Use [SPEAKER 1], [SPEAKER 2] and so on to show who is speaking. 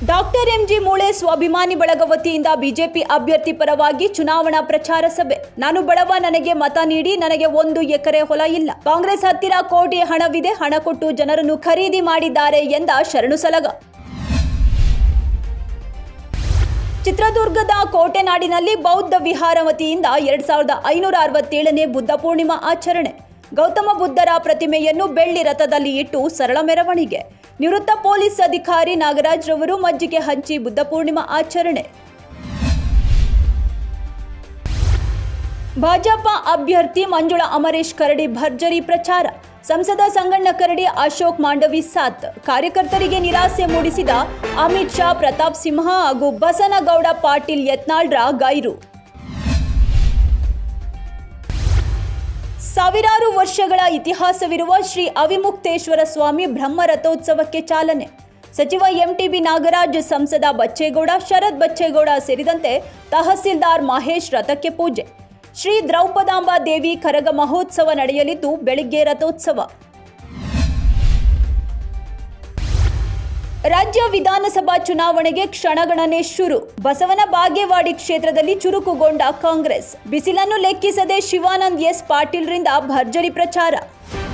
[SPEAKER 1] doctor MG ಮೂಳೆ ಸ್ವಾಭಿಮಾನಿ ಬಳಗ ವತಿಯಿಂದ ಬಿಜೆಪಿ ಅಭ್ಯರ್ಥಿ ಪರವಾಗಿ ಚುನಾವಣಾ ಪ್ರಚಾರ ಸಭೆ ನಾನು ಬಡವ ನನಗೆ ಮತ ನೀಡಿ ನನಗೆ ಒಂದು ಎಕರೆ ಹೊಲ ಇಲ್ಲ ಕಾಂಗ್ರೆಸ್ ಹತ್ತಿರ ಕೋಟಿ ಹಣವಿದೆ ಹಣ ಕೊಟ್ಟು ಜನರನ್ನು ಖರೀದಿ ಮಾಡಿದ್ದಾರೆ ಎಂದ ಶರಣು ಸಲಗ ಚಿತ್ರದುರ್ಗದ ಕೋಟೆನಾಡಿನಲ್ಲಿ ಬೌದ್ಧ ವಿಹಾರ ವತಿಯಿಂದ ಎರಡ್ ಸಾವಿರದ ಐನೂರ ಅರವತ್ತೇಳನೇ ಬುದ್ಧ ಪೂರ್ಣಿಮಾ ಆಚರಣೆ ಗೌತಮ ಬುದ್ಧರ ಪ್ರತಿಮೆಯನ್ನು ಬೆಳ್ಳಿ ರಥದಲ್ಲಿ ಇಟ್ಟು ಸರಳ ಮೆರವಣಿಗೆ ನಿವೃತ್ತ ಪೊಲೀಸ್ ಅಧಿಕಾರಿ ನಾಗರಾಜ್ ರವರು ಮಜ್ಜಿಗೆ ಹಂಚಿ ಬುದ್ಧ ಪೂರ್ಣಿಮಾ ಆಚರಣೆ ಭಾಜಪ ಅಭ್ಯರ್ಥಿ ಮಂಜುಳಾ ಅಮರೇಶ್ ಕರಡಿ ಭರ್ಜರಿ ಪ್ರಚಾರ ಸಂಸದ ಸಂಗಣ್ಣ ಕರಡಿ ಅಶೋಕ್ ಮಾಂಡವಿ ಸಾತ್ ಕಾರ್ಯಕರ್ತರಿಗೆ ನಿರಾಸೆ ಮೂಡಿಸಿದ ಅಮಿತ್ ಶಾ ಪ್ರತಾಪ್ ಸಿಂಹ ಹಾಗೂ ಬಸನಗೌಡ ಪಾಟೀಲ್ ಯತ್ನಾಳ್ರ ಗೈರು ಸಾವಿರಾರು ವರ್ಷಗಳ ಇತಿಹಾಸವಿರುವ ಶ್ರೀ ಅವಿಮುಕ್ತೇಶ್ವರ ಸ್ವಾಮಿ ಬ್ರಹ್ಮ ರಥೋತ್ಸವಕ್ಕೆ ಚಾಲನೆ ಸಚಿವ ಎಂಟಿಬಿ ನಾಗರಾಜ್ ಸಂಸದ ಬಚ್ಚೇಗೌಡ ಶರತ್ ಬಚ್ಚೇಗೌಡ ಸೇರಿದಂತೆ ತಹಸೀಲ್ದಾರ್ ಮಹೇಶ್ ರಥಕ್ಕೆ ಪೂಜೆ ಶ್ರೀ ದ್ರೌಪದಾಂಬ ದೇವಿ ಕರಗ ಮಹೋತ್ಸವ ನಡೆಯಲಿದ್ದು ಬೆಳಿಗ್ಗೆ ರಥೋತ್ಸವ ರಾಜ್ಯ ವಿಧಾನಸಭಾ ಚುನಾವಣೆಗೆ ಕ್ಷಣಗಣನೆ ಶುರು ಬಸವನ ಬಾಗೇವಾಡಿ ಕ್ಷೇತ್ರದಲ್ಲಿ ಚುರುಕುಗೊಂಡ ಕಾಂಗ್ರೆಸ್ ಬಿಸಿಲನ್ನು ಲೆಕ್ಕಿಸದೆ ಶಿವಾನಂದ್ ಎಸ್ ಪಾಟೀಲ್ರಿಂದ ಭರ್ಜರಿ ಪ್ರಚಾರ